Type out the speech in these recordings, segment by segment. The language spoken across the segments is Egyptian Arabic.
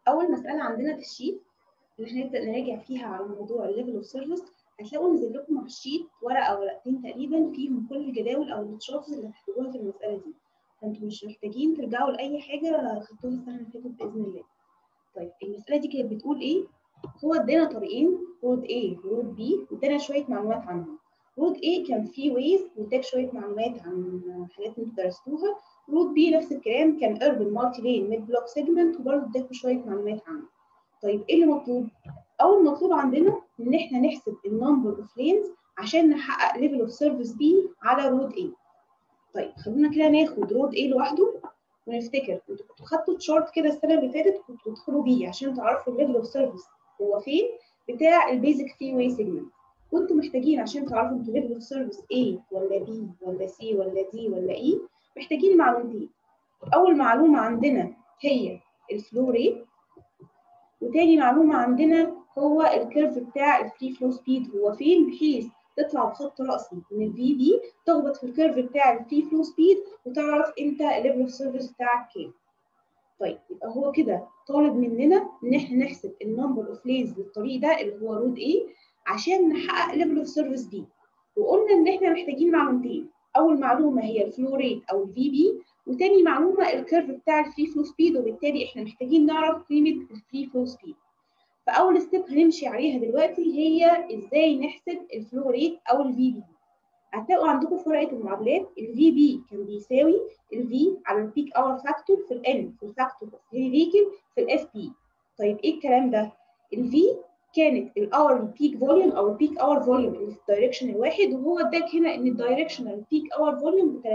اول مساله عندنا في الشيت اللي احنا نبدا نراجع فيها على موضوع الليفل اوف سيرفيس هتلاقوا نزل لكم على الشيت ورقه او ورقتين تقريبا فيهم كل الجداول او التشارتس اللي هتحتاجوها في المساله دي فانتوا مش محتاجين ترجعوا لاي حاجه خدتوها السنه اللي فاتت باذن الله طيب المساله دي كانت بتقول ايه هو ادانا طريقين رود A ورود B وادانا شويه معلومات عنهم رود A كان فيه ويز واداك شويه معلومات عن حاجات انتوا درستوها رود B نفس الكلام كان urban multi lane mid block segment وبرضه اداكوا شويه معلومات عنه طيب ايه اللي مطلوب اول مطلوب عندنا ان احنا نحسب النمبر اوف لينز عشان نحقق ليفل اوف سيرفيس B على رود A طيب خلينا كده ناخد رود A لوحده ونفتكر انتوا كنتوا خدتوا تشارت كده السنه اللي فاتت كنتوا تدخلوا بيه عشان تعرفوا الليفل اوف سيرفيس هو فين بتاع البيزك فري واي سيجمنت كنتوا محتاجين عشان تعرفوا انتوا ليفل اوف سيرفيس A ولا B ولا C ولا D ولا E محتاجين معلومتين اول معلومه عندنا هي الفلو ريت وتاني معلومه عندنا هو الكيرف بتاع الفري فلو سبيد هو فين بحيث تطلع بخط راسي من الفي بي تخبط في الكيرف بتاع الفري فلو سبيد وتعرف انت الليفل اوف سيرفيس بتاعك كام طيب يبقى هو كده طالب مننا ان احنا نحسب النمبر اوف لينز للطريق ده اللي هو رود A عشان نحقق ليفل اوف سيرفيس B وقلنا ان احنا محتاجين معلومتين اول معلومه هي الفلو ريت او الفي بي وتاني معلومه الكيرف بتاع الفري فلو سبيد وبالتالي احنا محتاجين نعرف قيمه الفري فلو سبيد فاول ستيب هنمشي عليها دلوقتي هي ازاي نحسب الفلو ريت او الفي بي هتلاقوا عندكم في ورقه المعادلات الفي بي كان بيساوي الفي على البيك اور فاكتور في الان في الفاكتور في الفيكل في الاف بي طيب ايه الكلام ده الفي كانت الاور بيك فوليوم او البيك اور فوليوم اللي في الدايركشن الواحد وهو اداك هنا ان الدايركشنال بيك اور فوليوم ب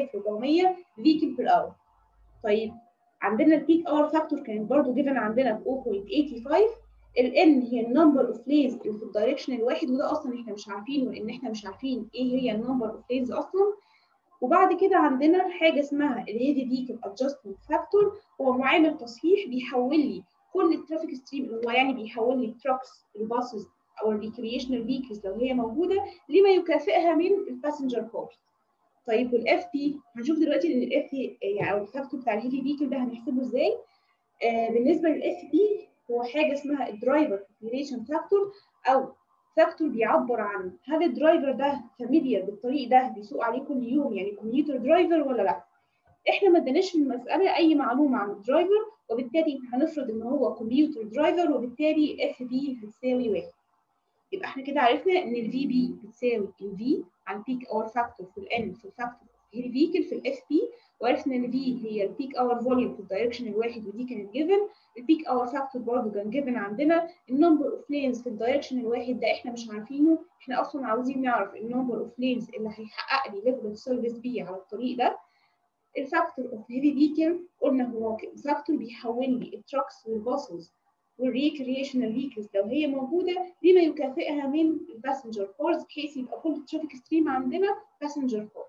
3400 فيكل بير اور طيب عندنا البيك اور فاكتور كانت برضو جيفن عندنا ب 0.85 الان هي النمبر اوف ليز اللي في الدايركشن الواحد وده اصلا احنا مش عارفينه لان احنا مش عارفين ايه هي النمبر اوف ليز اصلا وبعد كده عندنا حاجه اسمها الهيفي فيكل ادجستمنت فاكتور هو معامل تصحيح بيحول لي كل الترافيك ستريم اللي هو يعني بيحول لي التراكس الباصز او الريكريشنال فيكلز لو هي موجوده لما يكافئها من الباسنجر كارز طيب والاف بي هنشوف دلوقتي ان الاف يعني او الفاكتور بتاع الهيفي فيكل ده هنحسبه ازاي آه بالنسبه للاف بي هو حاجه اسمها الدرايفر population فاكتور او فاكتور بيعبر عن هل الدرايفر ده فاميليار بالطريق ده بيسوق عليه كل يوم يعني كمبيوتر درايفر ولا لا احنا ما اداناش في المساله اي معلومه عن الدرايفر وبالتالي هنفرض ان هو كمبيوتر درايفر وبالتالي اف بي هتساوي واحد يبقى احنا كده عرفنا ان الفي بي بتساوي الفي على البيك اور فاكتور في الان في الفاكتور في الفيكل في الاف بي وعرفنا ان في هي البيك اور فوليوم في الدايركشن الواحد ودي كانت جيفن البيك اور فاكتور برضه كان جيفن عندنا النمبر اوف لينز في الدايركشن الواحد ده احنا مش عارفينه احنا اصلا عاوزين نعرف النمبر اوف لينز اللي هيحقق لي ليفل اوف سيرفيس بي على الطريق ده الفاكتور اوف هيفي فيكل قلنا هو فاكتور بيحول لي التراكس والباصز والريكريشنال فيكلز لو هي موجوده بما يكافئها من الباسنجر كارز بحيث يبقى كل الترافيك ستريم عندنا باسنجر كار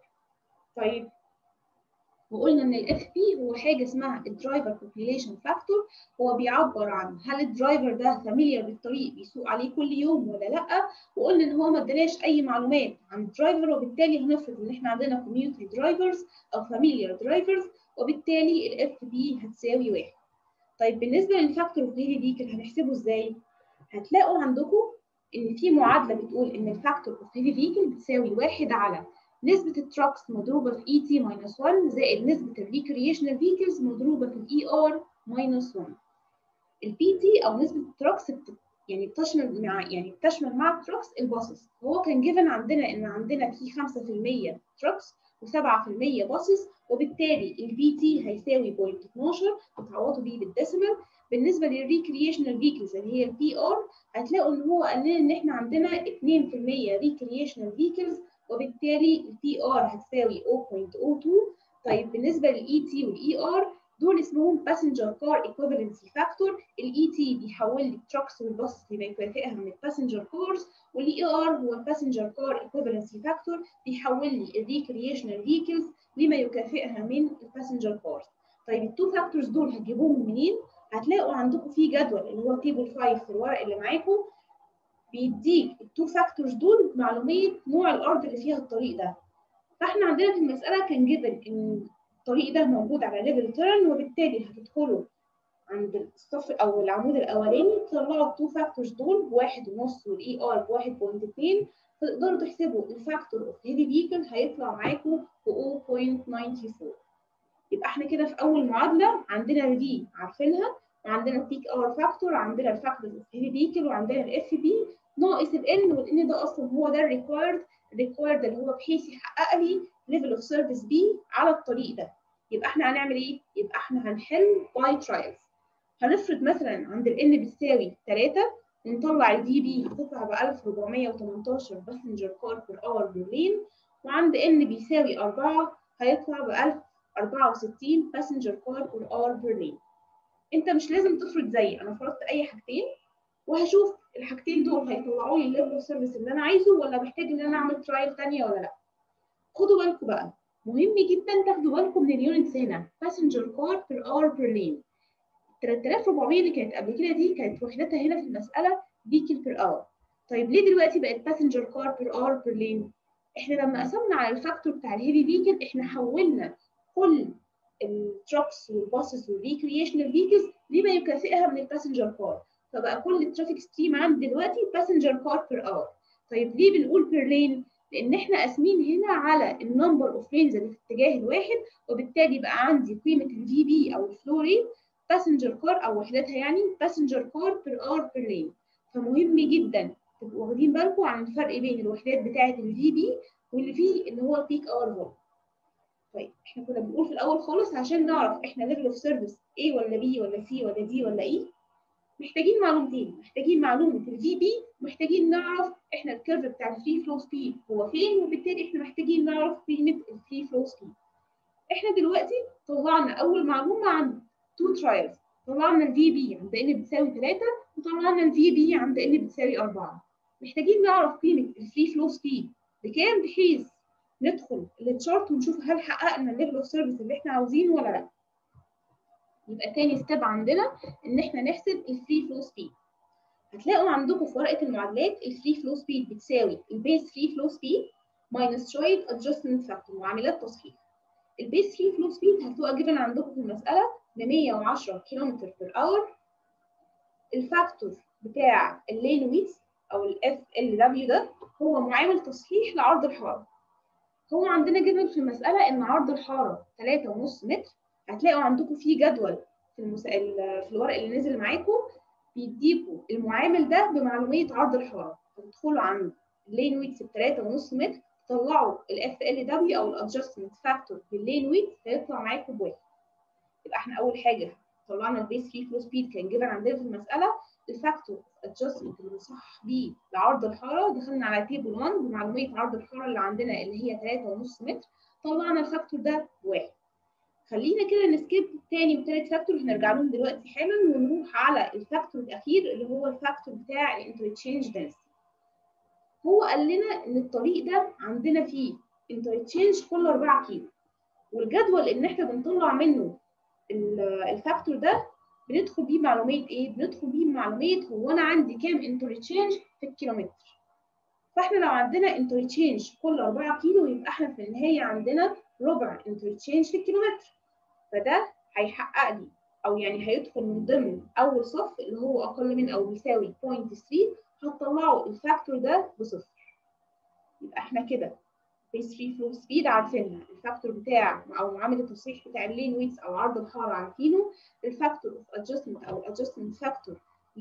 طيب وقلنا ان الاف بي هو حاجه اسمها الدرايفر بوبيليشن فاكتور هو بيعبر عن هل الدرايفر ده فاميليار بالطريق بيسوق عليه كل يوم ولا لا وقلنا ان هو ما اداناش اي معلومات عن الدرايفر وبالتالي هنفرض ان احنا عندنا كوميونتي درايفرز او فاميليار درايفرز وبالتالي الاف بي هتساوي واحد طيب بالنسبه للفاكتور اوف هيفي فيكل هنحسبه ازاي هتلاقوا عندكم ان في معادله بتقول ان الفاكتور اوف هيفي فيكل بتساوي واحد على نسبة التراكس مضروبة في اي تي ماينس 1 زائد نسبة الريكريشنال فيكلز مضروبة في الاي ار ماينس 1 البي تي او نسبة التراكس يعني بتشمل مع يعني بتشمل مع التراكس الباصص هو كان جيفن عندنا ان عندنا في 5% تراكس و7% باصص وبالتالي البي تي هيساوي 0.12 بتعوضوا بيه بالديسيمال بالنسبه للريكريشنال فيكلز اللي هي البي ار هتلاقوا ان هو قال لنا ان احنا عندنا 2% ريكريشنال فيكلز وبالتالي البي ار هتساوي 0.02 طيب بالنسبه للاي تي والاي ار دول اسمهم باسنجر كار ايكوفالنسي فاكتور الاي تي بيحول لي التراكس والباص لما يكافئها من الباسنجر كارز والاي ار هو الباسنجر كار ايكوفالنسي فاكتور بيحول لي الريكريشنال فيكلز لما يكافئها من الباسنجر كارز طيب التو فاكتورز دول هتجيبوهم منين؟ هتلاقوا عندكم في جدول اللي هو تيبل 5 في الورق اللي معاكم بيديك التو فاكتورز دول معلوميه نوع الارض اللي فيها الطريق ده فاحنا عندنا في المساله كان جيفن ان الطريق ده موجود على ليفل تيرن وبالتالي هتدخلوا عند الصف او العمود الاولاني تطلعوا التو فاكتورز دول بواحد ونص والاي ار بواحد بوينت اتنين تقدروا تحسبوا الفاكتور اوف هيفي فيكل هيطلع معاكم ب 0.94 يبقى احنا كده في اول معادله عندنا دي عارفينها وعندنا البيك اور فاكتور عندنا الفاكتور اوف هيفي فيكل وعندنا الاف بي ناقص الان والان ده اصلا هو ده الريكوايرد الريكوايرد اللي هو بحيث يحقق لي ليفل اوف سيرفيس بي على الطريق ده يبقى احنا هنعمل ايه؟ يبقى احنا هنحل باي ترايلز هنفرض مثلا عند ال n بتساوي 3 ونطلع ال dB هتطلع ب 1418 باسنجر كار بير اور بير لين وعند n بيساوي 4 هيطلع ب 1064 باسنجر كار بير اور بير لين انت مش لازم تفرض زيي انا فرضت اي حاجتين وهشوف الحاجتين دول هيطلعوا لي الليفل اوف سيرفيس اللي انا عايزه ولا محتاج ان انا اعمل ترايل ثانيه ولا لا خدوا بالكم بقى مهم جدا تاخدوا بالكم من اليونتس هنا باسنجر كار بير اور بير لين 3400 اللي كانت قبل كده دي كانت وحدتها هنا في المساله فيكل بير اور طيب ليه دلوقتي بقت باسنجر كار بير اور بير لين احنا لما قسمنا على الفاكتور بتاع الهيفي فيكل احنا حولنا كل التراكس والباصز والريكريشنال فيكلز لما يكافئها من الباسنجر كار فبقى كل الترافيك ستريم عندي دلوقتي باسنجر كار بير اور طيب ليه بنقول بير لين لان احنا قاسمين هنا على النمبر اوف لينز اللي في الاتجاه الواحد وبالتالي بقى عندي قيمه الفي بي او الفلو ريت باسنجر كار او وحدتها يعني باسنجر كار بير اور بير لين فمهم جدا تبقوا واخدين بالكم عن الفرق بين الوحدات بتاعه الفي بي واللي فيه اللي هو البيك اور فولت طيب احنا كنا بنقول في الاول خالص عشان نعرف احنا ليفل اوف سيرفيس A ولا B ولا C ولا D ولا E محتاجين معلومتين محتاجين معلومه الفي بي محتاجين نعرف احنا الكيرف بتاع الفري فلو سبيد هو فين وبالتالي احنا محتاجين نعرف قيمه الفري فلو سبيد احنا دلوقتي طلعنا اول معلومه عن تو ترايلز طلعنا الفي بي عند ان بتساوي 3 وطلعنا الفي بي عند ان بتساوي 4 محتاجين نعرف قيمه الفري فلو سبيد بكام بحيث ندخل التشارت ونشوف هل حققنا الليفل اوف سيرفيس اللي احنا عاوزينه ولا لا يبقى تاني ستيب عندنا ان احنا نحسب الفري فلو سبيد هتلاقوا عندكم في ورقه المعادلات الفري فلو سبيد بتساوي البيس فري فلو سبيد ماينس شويه ادجستمنت فاكتور معاملات تصحيح البيس فري فلو سبيد هتبقى جيفن عندكم في المساله ب 110 كيلومتر بير اور الفاكتور بتاع اللين ويتس او الاف ال دبليو ده هو معامل تصحيح لعرض الحاره هو عندنا جدول في المساله ان عرض الحاره 3.5 متر هتلاقوا عندكم في جدول في المس... في الورق اللي نزل معاكم بيديكوا المعامل ده بمعلوميه عرض الحاره هتدخلوا عند اللين ويتس ب 3.5 متر تطلعوا الاف ال دبليو او الادجستمنت فاكتور باللين ويتس هيطلع معاكم بواحد يبقى احنا اول حاجه طلعنا البيس فري فلو سبيد كان جيفن عندنا في المساله الفاكتور ادجستمنت اللي بنصحح بيه لعرض الحاره دخلنا على تيبل 1 بمعلوميه عرض الحاره اللي عندنا اللي هي 3.5 متر طلعنا الفاكتور ده بواحد خلينا كده نسكيب تاني وتالت فاكتور هنرجع لهم دلوقتي حالا ونروح على الفاكتور الاخير اللي هو الفاكتور بتاع الانترتشينج دنسيتي هو قال لنا ان الطريق ده عندنا فيه انترتشينج كل 4 كيلو والجدول ان احنا بنطلع منه الفاكتور ده بندخل بيه معلوميه ايه؟ بندخل بيه معلوميه هو انا عندي كام انترتشينج في الكيلومتر. فاحنا لو عندنا انترتشينج كل 4 كيلو يبقى احنا في النهايه عندنا ربع انترتشينج في الكيلومتر. فده هيحقق لي او يعني هيدخل من ضمن اول صف اللي هو اقل من او بيساوي 0.3 هتطلعوا الفاكتور ده بصفر. يبقى احنا كده بيس فري فلو سبيد عارفينها الفاكتور بتاع او معامل التصحيح بتاع اللين ويتس او عرض الحاره عارفينه الفاكتور اوف ادجستمنت او الادجستمنت فاكتور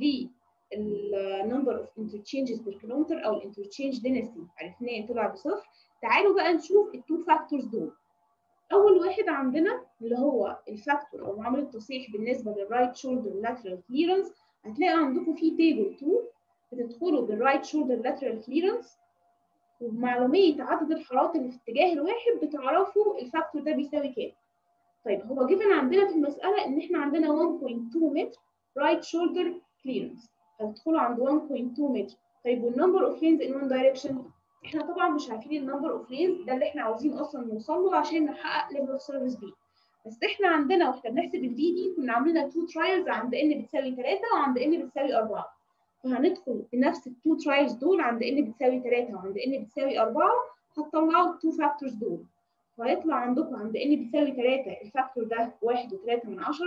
للنمبر اوف انترتشينجز بير كيلومتر او الانترتشينج دينستي عرفناه طلع بصفر تعالوا بقى نشوف التو فاكتورز دول اول واحد عندنا اللي هو الفاكتور او معامل التصحيح بالنسبه للرايت شولدر لاترال كليرنس هتلاقي عندكم في تيبل 2 بتدخلوا بالرايت شولدر لاترال كليرنس وبمعلوميه عدد الحارات اللي في الاتجاه الواحد بتعرفوا الفاكتور ده بيساوي كام. طيب هو جيفن عندنا في المساله ان احنا عندنا 1.2 متر رايت شولدر كليرنس هتدخلوا عند 1.2 متر. طيب والنمبر اوف لينز ان وان دايركشن احنا طبعا مش عارفين النمبر اوف لينز ده اللي احنا عاوزين اصلا نوصل له عشان نحقق ليفل اوف سيرفيس بي. بس احنا عندنا واحنا بنحسب الفي دي كنا عاملين تو ترايلز عند ان بتساوي 3 وعند ان بتساوي 4. فهندخل بنفس التو ترايلز دول عند ان بتساوي 3 وعند ان بتساوي 4 هتطلعوا التو فاكتورز دول وهيطلع عندكم عند ان بتساوي 3 الفاكتور ده 1.3 من 10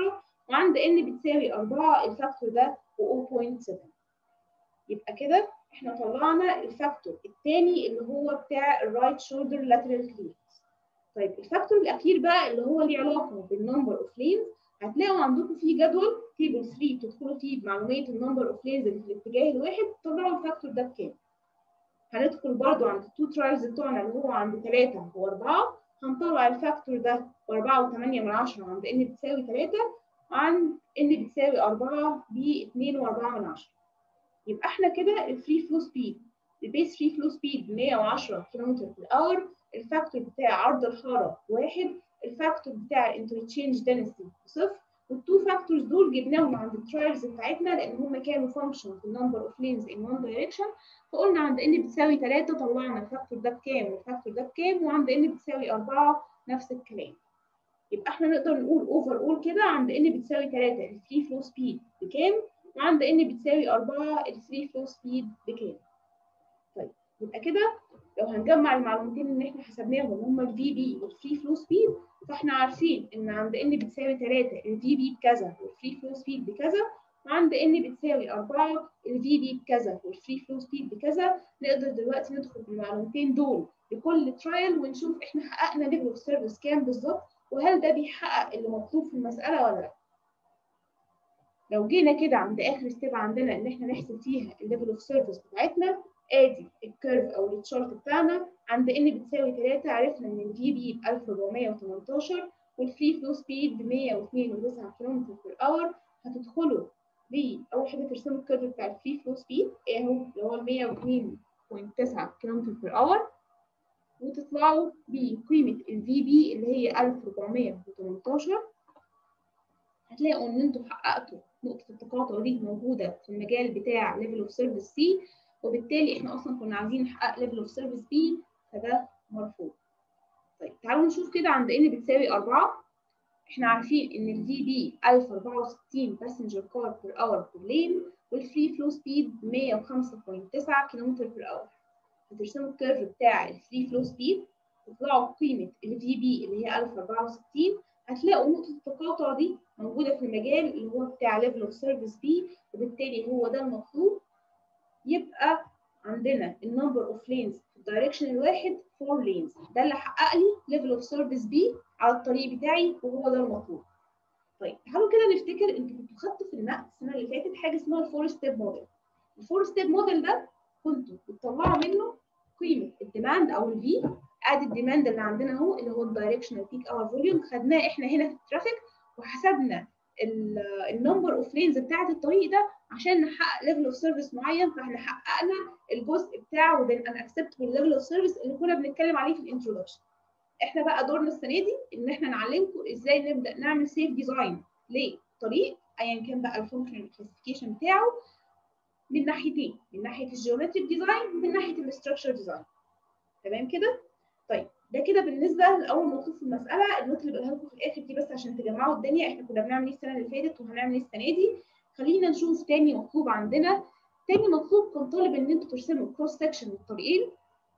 وعند n بتساوي 4 الفاكتور ده ب 0.7 يبقى كده احنا طلعنا الفاكتور الثاني اللي هو بتاع الرايت شولدر لاترال كليرنس طيب الفاكتور الاخير بقى اللي هو ليه علاقه بالنمبر اوف لينز هتلاقوا عندكم في جدول تيبل 3 تدخلوا فيه بمعلومات النمبر اوف لينز اللي في الاتجاه الواحد تطلعوا الفاكتور ده بكام هندخل برضو عند التو ترايلز بتوعنا اللي هو عند 3 و4 هنطلع الفاكتور ده ب 4 و8 من 10 عند ان بتساوي 3 عن ان بتساوي 4 ب 2 و4 من 10 يبقى احنا كده الفري فلو سبيد البيس فري فلو سبيد 110 كم في الاور الفاكتور بتاع عرض الحاره واحد الفاكتور بتاع الانترتشينج دنسيتي صفر والتو فاكتورز دول جبناهم عند الترايلز بتاعتنا لان هم كانوا فانكشن في النمبر اوف لينز ان وان دايركشن فقلنا عند ان بتساوي 3 طلعنا الفاكتور ده بكام والفاكتور ده بكام وعند ان بتساوي 4 نفس الكلام يبقى احنا نقدر نقول اوفر اول كده عند ان بتساوي 3 الفري فلو سبيد بكام وعند ان بتساوي 4 الفري فلو سبيد بكام طيب يبقى كده لو هنجمع المعلومتين اللي احنا حسبناهم اللي هم الفي بي والفري فلو سبيد فاحنا عارفين ان عند ان بتساوي 3 الفي بي بكذا والفري فلو سبيد بكذا وعند ان بتساوي 4 الفي بي بكذا والفري فلو سبيد بكذا نقدر دلوقتي ندخل بالمعلومتين دول لكل ترايل ونشوف احنا حققنا ليفل اوف سيرفيس كام بالظبط وهل ده بيحقق اللي مطلوب في المساله ولا لا لو جينا كده عند اخر ستيب عندنا ان احنا نحسب فيها الليفل اوف سيرفيس بتاعتنا ادي الكيرف او التشارت بتاعنا عند ان بتساوي 3 عرفنا ان الفي بي ب 1418 والفري فلو سبيد ب 102.9 كم في اور هتدخلوا اول حاجه ترسموا الكيرف بتاع الفري فلو سبيد اهو اللي هو 102.9 كم في اور وتطلعوا بقيمه الفي بي اللي هي 1418 هتلاقوا ان انتوا حققتوا نقطه التقاطع دي موجوده في المجال بتاع ليفل اوف سيرفيس سي وبالتالي احنا اصلا كنا عايزين نحقق ليفل اوف سيرفيس بي فده مرفوض. طيب تعالوا نشوف كده عند ان بتساوي 4 احنا عارفين ان الفي بي 1064 باسنجر كار بير اور بير لين والفري فلو سبيد 105.9 كم بير اور. هترسموا الكيرف بتاع الفري فلو سبيد تطلعوا قيمه الفي بي اللي هي 1064 هتلاقوا نقطه التقاطع دي موجوده في المجال اللي هو بتاع ليفل اوف سيرفيس بي وبالتالي هو ده المطلوب يبقى عندنا النمبر اوف لينز في الدايركشن الواحد 4 لينز ده اللي حقق لي ليفل اوف سيرفيس بي على الطريق بتاعي وهو ده المطلوب طيب تعالوا كده نفتكر انتوا كنتوا خدتوا في النقل السنه اللي فاتت حاجه اسمها الفور ستيب موديل الفور ستيب موديل ده كنتوا بتطلعوا منه قيمه الديماند او الفي ادي الديماند اللي عندنا اهو اللي هو الدايركشنال بيك اور فوليوم خدناه احنا هنا في الترافيك وحسبنا النمبر اوف لينز بتاعه الطريق ده عشان نحقق ليفل اوف سيرفيس معين فاحنا حققنا الجزء بتاعه ده ان اكسبتبل ليفل اوف سيرفيس اللي كنا بنتكلم عليه في الانترودكشن احنا بقى دورنا السنه دي ان احنا نعلمكم ازاي نبدا نعمل سيف ديزاين لطريق ايا كان بقى الفانكشنال كلاسيفيكيشن بتاعه من ناحيتين من ناحيه الجيومتريك ديزاين ومن ناحيه الاستراكشر ديزاين تمام كده طيب ده كده بالنسبه لاول مطلوب في المساله النوت اللي بقولها لكم في الاخر دي بس عشان تجمعوا الدنيا احنا كنا بنعمل ايه السنه اللي فاتت وهنعمل ايه السنه دي خلينا نشوف تاني مطلوب عندنا تاني مطلوب كان طالب ان انتوا ترسموا كروس سكشن للطريقين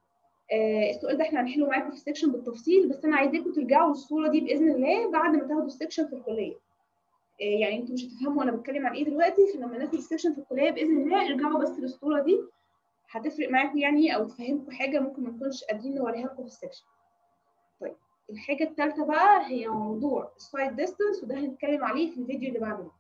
آه السؤال ده احنا هنحله معاكم في السكشن بالتفصيل بس انا عايزاكم ترجعوا للصوره دي باذن الله بعد ما تاخدوا السكشن في الكليه آه يعني انتوا مش هتفهموا انا بتكلم عن ايه دلوقتي فلما ناخد السكشن في الكليه باذن الله ارجعوا بس للصوره دي هتفرق معاكم يعني او تفهمكم حاجه ممكن ما نكونش قادرين نوريها لكم في السكشن طيب الحاجه الثالثه بقى هي موضوع السايد ديستانس وده هنتكلم عليه في الفيديو اللي بعده